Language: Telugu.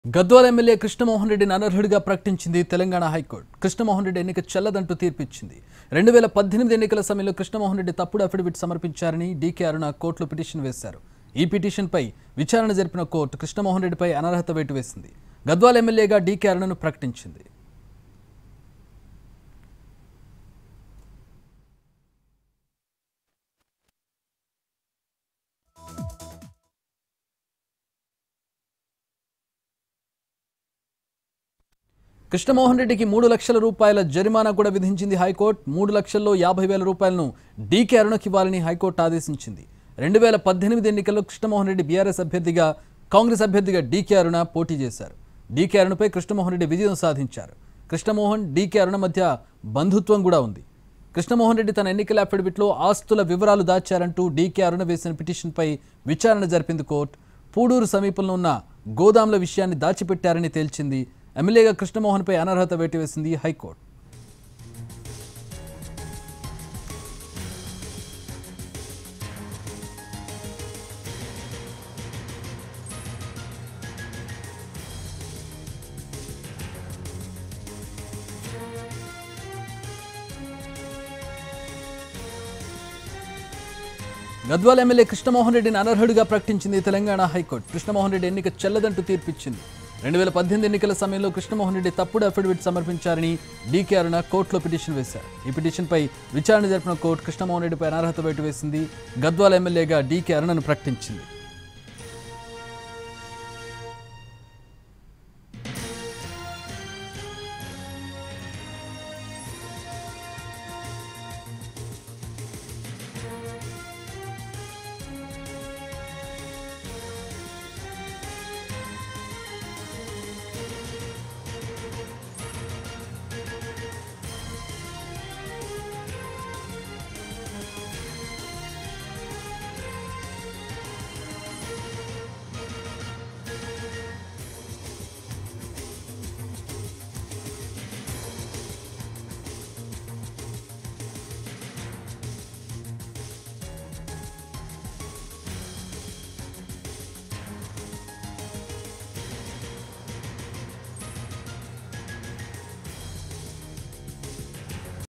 గద్వాల ఎమ్మెల్యే కృష్ణమోహన్ రెడ్డిని అనర్హుడిగా ప్రకటించింది తెలంగాణ హైకోర్టు కృష్ణమోహన్ రెడ్డి ఎన్నిక చెల్లదంటూ తీర్పిచ్చింది రెండు వేల పద్దెనిమిది ఎన్నికల సమయంలో కృష్ణమోహన్ రెడ్డి తప్పుడు అఫిడవిట్ సమర్పించారని డీకే అరుణ కోర్టులో పిటిషన్ వేశారు ఈ పిటిషన్పై విచారణ జరిపిన కోర్టు కృష్ణమోహన్ రెడ్డిపై అనర్హత వేటు వేసింది గద్వాల ఎమ్మెల్యేగా డీకే అరుణను ప్రకటించింది కృష్ణమోహన్ రెడ్డికి మూడు లక్షల రూపాయల జరిమానా కూడా విధించింది హైకోర్టు మూడు లక్షల్లో యాభై వేల రూపాయలను డీకే అరుణకి ఇవ్వాలని హైకోర్టు ఆదేశించింది రెండు వేల పద్దెనిమిది ఎన్నికల్లో కృష్ణమోహన్ రెడ్డి బీఆర్ఎస్ అభ్యర్థిగా కాంగ్రెస్ అభ్యర్థిగా డీకే అరుణ పోటీ చేశారు డీకే అరుణపై కృష్ణమోహన్ రెడ్డి విజయం సాధించారు కృష్ణమోహన్ డీకే అరుణ మధ్య బంధుత్వం కూడా ఉంది కృష్ణమోహన్ రెడ్డి తన ఎన్నికల అఫిడవిట్లో ఆస్తుల వివరాలు దాచారంటూ డీకే అరుణ వేసిన పిటిషన్పై విచారణ జరిపింది కోర్టు పూడూరు సమీపంలో ఉన్న గోదాంల విషయాన్ని దాచిపెట్టారని తేల్చింది ఎమ్మెల్యేగా కృష్ణమోహన్పై అనర్హత వేటు వేసింది హైకోర్టు గద్వాల ఎమ్మెల్యే కృష్ణమోహన్ రెడ్డిని అనర్హుడిగా ప్రకటించింది తెలంగాణ హైకోర్టు కృష్ణమోహన్ రెడ్డి ఎన్నిక చెల్లదంటూ తీర్పిచ్చింది రెండు వేల పద్దెనిమిది ఎన్నికల సమయంలో కృష్ణమోహన్ రెడ్డి తప్పుడు అఫిడవిట్ సమర్పించారని డీకే అరుణ కోర్టులో పిటిషన్ వేశారు ఈ పిటిషన్పై విచారణ జరిపిన కోర్టు కృష్ణమోహన్ రెడ్డిపై అనర్హత వేటు వేసింది గద్వాల ఎమ్మెల్యేగా డీకే అరుణను ప్రకటించింది